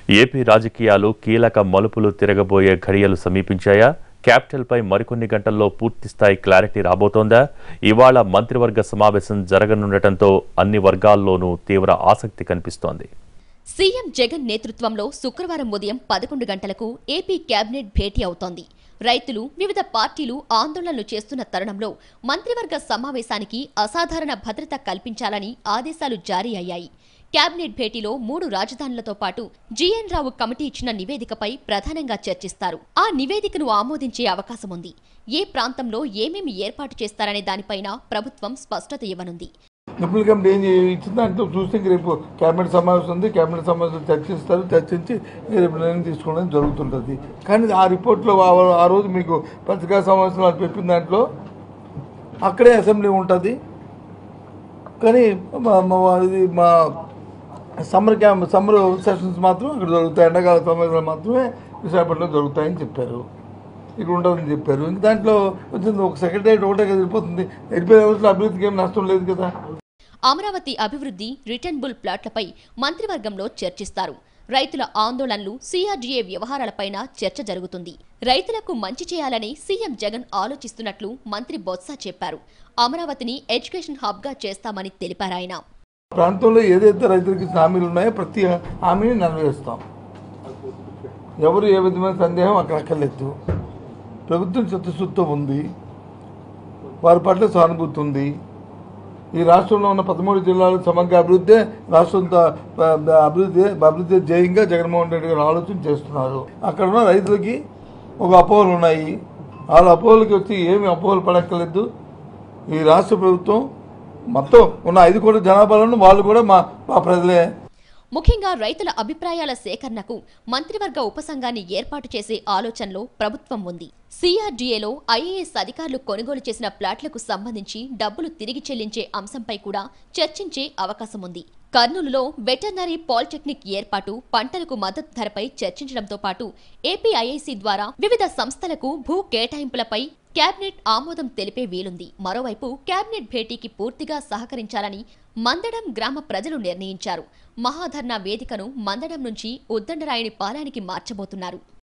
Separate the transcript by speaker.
Speaker 1: AP రాజకీయాలు కీలక మలుపులు తిరగబోయే ఘడియలు సమీపించాయా క్యాపిటల్పై మరికొన్ని గంటల్లో పూర్తిస్థాయి క్లారిటీ రాబోతోందా ఇవాళ మంత్రివర్గ సమావేశం జరగనుండటంతో అన్ని వర్గాల్లోనూ తీవ్ర ఆసక్తి కనిపిస్తోంది
Speaker 2: సీఎం జగన్ నేతృత్వంలో శుక్రవారం ఉదయం పదకొండు గంటలకు ఏపీ కేబినెట్ భేటీ అవుతోంది రైతులు వివిధ పార్టీలు ఆందోళనలు చేస్తున్న తరుణంలో మంత్రివర్గ సమావేశానికి అసాధారణ భద్రత కల్పించాలని ఆదేశాలు జారీ అయ్యాయి కేబినెట్ భేటీలో మూడు రాజధానులతో పాటు జీఎన్ రావు కమిటీ ఇచ్చిన నివేదికపై ప్రధానంగా చర్చిస్తారు ఆ నివేదికను ఆమోదించే అవకాశం ఉంది ఏ ప్రాంతంలో ఏమేమి ఏర్పాటు చేస్తారనే దానిపైన ప్రభుత్వం స్పష్టత ఇవ్వనుంది
Speaker 3: నిపుణుల కమిటీ ఏం చే- ఇచ్చిన దాంట్లో చూస్తే ఇంక రేపు కేబినెట్ సమావేశం ఉంది కేబినెట్ సమావేశం చర్చిస్తారు చర్చించి ఇంక రేపు నిర్ణయం తీసుకోవడం జరుగుతుంటుంది కానీ ఆ రిపోర్ట్లో ఆ- ఆ రోజు మీకు పత్రికా సమావేశంలో అది చెప్పిన దాంట్లో అక్కడే అసెంబ్లీ ఉంటుంది కానీ మా- మా- ఇది మా సమ్మర్ క్యాంప్ సమ్మర్ సెషన్స్ మాత్రం అక్కడ జరుగుతాయి ఎండాకాల సమావేశాలు మాత్రమే విశాఖపట్నంలో జరుగుతాయని చెప్పారు ఇక్కడ ఉండదని చెప్పారు ఇంక దాంట్లో వచ్చింది ఒక సెక్రటరీ ఒకటే కదా వెళ్ళిపోతుంది వెళ్ళిపోయే వ్యవస్థలో అభివృద్ధికి ఏం నష్టం లేదు కదా
Speaker 2: అమరావతి అభివృద్ధి రిటర్నబుల్ ప్లాట్లపై మంత్రివర్గంలో చర్చిస్తారు రైతుల ఆందోళనలు సీఆర్డీఏ వ్యవహారాలపైన చర్చ జరుగుతుంది రైతులకు మంచి చేయాలని సీఎం జగన్ ఆలోచిస్తున్నట్లు మంత్రి బొత్స చెప్పారు అమరావతిని ఎడ్యుకేషన్ హబ్గా చేస్తామని తెలిపారాయన
Speaker 3: ప్రాంతంలో ఏదైతే రైతులకు ఇచ్చిన హామీలు ఉన్నాయో ప్రతి హామీని నెరవేరుస్తాం ఎవరు ఏ విధమైన సందేహం అక్కడ అక్కర్లేదు ప్రభుత్వం చిత్తశుద్ధితో ఉంది వారి పట్ల సానుభూతి ఉంది ఈ రాష్ట్రంలో ఉన్న పదమూడు జిల్లాల సమగ్ర అభివృద్ధి రాష్ట్రంతో ఆ, అభివృద్ధి అభివృద్ధి జయంగా జగన్మోహన్ రెడ్డి గారు ఆలోచన చేస్తున్నారు అక్కడ ఉన్న రైతులకి ఒక అపోహలు ఉన్నాయి వాళ్ళ అపోహలకి వచ్చి ఏమి అపోహలు పడక్కర్లేదు ఈ రాష్ట్ర ప్రభుత్వం మొత్తం ఉన్న ఐదు కోట్ల జనాభాలను వాళ్ళు కూడా మా మా ప్రజలే
Speaker 2: ముఖ్యంగా రైతుల అభిప్రాయాల సేకరణకు మంత్రివర్గ ఉపసంఘాన్ని ఏర్పాటు చేసే ఆలోచనలో ప్రభుత్వం ఉంది సీఆర్డీఏలో ఐఏఎస్ అధికారులు కొనుగోలు చేసిన ప్లాట్లకు సంబంధించి డబ్బులు తిరిగి చెల్లించే అంశంపై కూడా చర్చించే అవకాశం ఉంది కర్నూలులో వెటర్నరీ పాలిటెక్నిక్ ఏర్పాటు పంటలకు మద్దతు ధరపై చర్చించడంతో పాటు ఏపీఐఐసి ద్వారా వివిధ సంస్థలకు భూ కేటాయింపులపై కేబినెట్ ఆమోదం తెలిపే వీలుంది మరోవైపు కేబినెట్ భేటీకి పూర్తిగా సహకరించాలని మందడం గ్రామ ప్రజలు నిర్ణయించారు మహాధర్నా వేదికను మందడం నుంచి ఉద్దండరాయుని పాలానికి మార్చబోతున్నారు